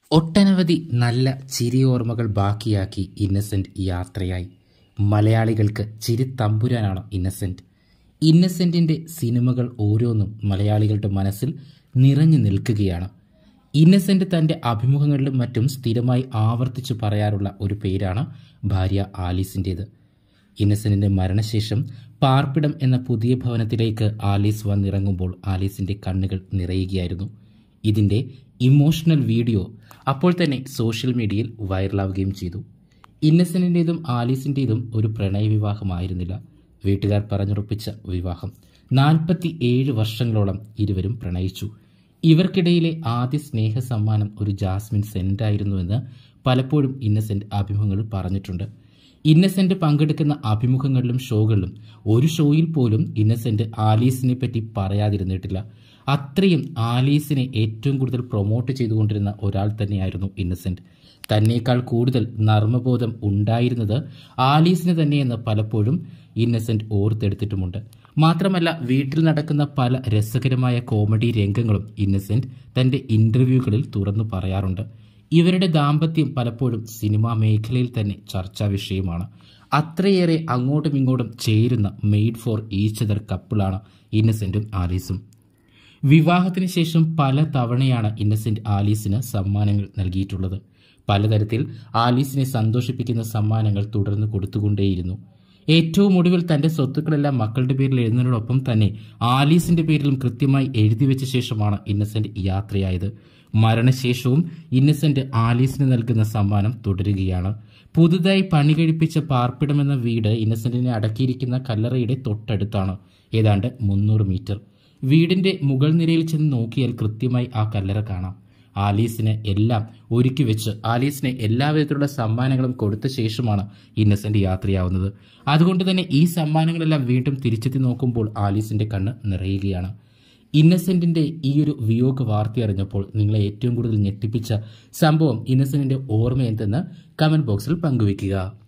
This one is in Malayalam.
ഒട്ടനവധി നല്ല ചിരിയോർമ്മകൾ ബാക്കിയാക്കി ഇന്നസെന്റ് യാത്രയായി മലയാളികൾക്ക് ചിരി തമ്പുരാനാണ് ഇന്നസെന്റ് ഇന്നസെന്റിന്റെ സിനിമകൾ ഓരോന്നും മലയാളികളുടെ മനസ്സിൽ നിറഞ്ഞു നിൽക്കുകയാണ് ഇന്നസെന്റ് തന്റെ അഭിമുഖങ്ങളിലും മറ്റും സ്ഥിരമായി ആവർത്തിച്ചു പറയാറുള്ള ഒരു പേരാണ് ഭാര്യ ആലീസിൻ്റേത് ഇന്നസെന്റിന്റെ മരണശേഷം പാർപ്പിടം എന്ന പുതിയ ഭവനത്തിലേക്ക് ആലീസ് വന്നിറങ്ങുമ്പോൾ ആലീസിന്റെ കണ്ണുകൾ നിറയുകയായിരുന്നു ഇതിന്റെ ഇമോഷണൽ വീഡിയോ അപ്പോൾ തന്നെ സോഷ്യൽ മീഡിയയിൽ വൈറലാവുകയും ചെയ്തു ഇന്നസെന്റിൻ്റെതും ആലീസിൻ്റെതും ഒരു പ്രണയവിവാഹമായിരുന്നില്ല വീട്ടുകാർ പറഞ്ഞുറപ്പിച്ച വിവാഹം നാൽപ്പത്തി ഏഴ് വർഷങ്ങളോളം ഇരുവരും പ്രണയിച്ചു ഇവർക്കിടയിലെ ആദ്യ സ്നേഹ സമ്മാനം ഒരു ജാസ്മിൻ സെന്റായിരുന്നുവെന്ന് പലപ്പോഴും ഇന്നസെന്റ് അഭിമുഖങ്ങളിൽ പറഞ്ഞിട്ടുണ്ട് ഇന്നസെന്റ് പങ്കെടുക്കുന്ന അഭിമുഖങ്ങളിലും ഷോകളിലും ഒരു ഷോയിൽ പോലും ഇന്നസെന്റ് ആലീസിനെ പറ്റി പറയാതിരുന്നിട്ടില്ല അത്രയും ആലീസിനെ ഏറ്റവും കൂടുതൽ പ്രൊമോട്ട് ചെയ്തുകൊണ്ടിരുന്ന ഒരാൾ തന്നെയായിരുന്നു ഇന്നസെന്റ് തന്നേക്കാൾ കൂടുതൽ നർമ്മബോധം ഉണ്ടായിരുന്നത് ആലീസിന് തന്നെയെന്ന് പലപ്പോഴും ഇന്നസെന്റ് ഓർത്തെടുത്തിട്ടുമുണ്ട് മാത്രമല്ല വീട്ടിൽ നടക്കുന്ന പല രസകരമായ കോമഡി രംഗങ്ങളും ഇന്നസെന്റ് തന്റെ ഇന്റർവ്യൂകളിൽ തുറന്നു പറയാറുണ്ട് ഇവരുടെ ദാമ്പത്യം പലപ്പോഴും സിനിമാ മേഖലയിൽ തന്നെ ചർച്ചാ വിഷയമാണ് അത്രയേറെ അങ്ങോട്ടും ഇങ്ങോട്ടും ചേരുന്ന മെയ്ഡ് ഫോർ ഈച്ച് അതർ കപ്പിളാണ് ഇന്നസെന്റും ആലീസും വിവാഹത്തിന് ശേഷം പല തവണയാണ് ഇന്നസെന്റ് ആലീസിന് സമ്മാനങ്ങൾ നൽകിയിട്ടുള്ളത് പലതരത്തിൽ ആലീസിനെ സന്തോഷിപ്പിക്കുന്ന സമ്മാനങ്ങൾ തുടർന്ന് കൊടുത്തുകൊണ്ടേയിരുന്നു ഏറ്റവും ഒടുവിൽ തന്റെ സ്വത്തുക്കളെല്ലാം മക്കളുടെ പേരിൽ എഴുതുന്നതിനോടൊപ്പം തന്നെ ആലീസിന്റെ പേരിലും കൃത്യമായി എഴുതി വെച്ച ശേഷമാണ് ഇന്നസെന്റ് യാത്രയായത് മരണശേഷവും ഇന്നസെന്റ് ആലീസിന് നൽകുന്ന സമ്മാനം തുടരുകയാണ് പുതുതായി പണി കഴിപ്പിച്ച പാർപ്പിടമെന്ന വീട് ഇന്നസെന്റിനെ അടക്കിയിരിക്കുന്ന കല്ലറയുടെ തൊട്ടടുത്താണ് ഏതാണ്ട് മുന്നൂറ് മീറ്റർ വീടിന്റെ മുകൾ നിരയിൽ ചെന്ന് നോക്കിയാൽ കൃത്യമായി ആ കല്ലറ കാണാം ആലീസിന് എല്ലാം ഒരുക്കി വെച്ച് ആലീസിന് എല്ലാവിധത്തിലുള്ള സമ്മാനങ്ങളും കൊടുത്ത ശേഷമാണ് ഇന്നസെന്റ് യാത്രയാവുന്നത് അതുകൊണ്ട് തന്നെ ഈ സമ്മാനങ്ങളെല്ലാം വീണ്ടും തിരിച്ചെത്തി നോക്കുമ്പോൾ ആലീസിന്റെ കണ്ണ് നിറയുകയാണ് ഇന്നസെന്റിന്റെ ഈ ഒരു വിയോഗ വാർത്ത അറിഞ്ഞപ്പോൾ നിങ്ങളെ ഏറ്റവും കൂടുതൽ ഞെട്ടിപ്പിച്ച സംഭവം ഇന്നസെന്റിന്റെ ഓർമ്മ എന്തെന്ന് കമന്റ് ബോക്സിൽ പങ്കുവയ്ക്കുക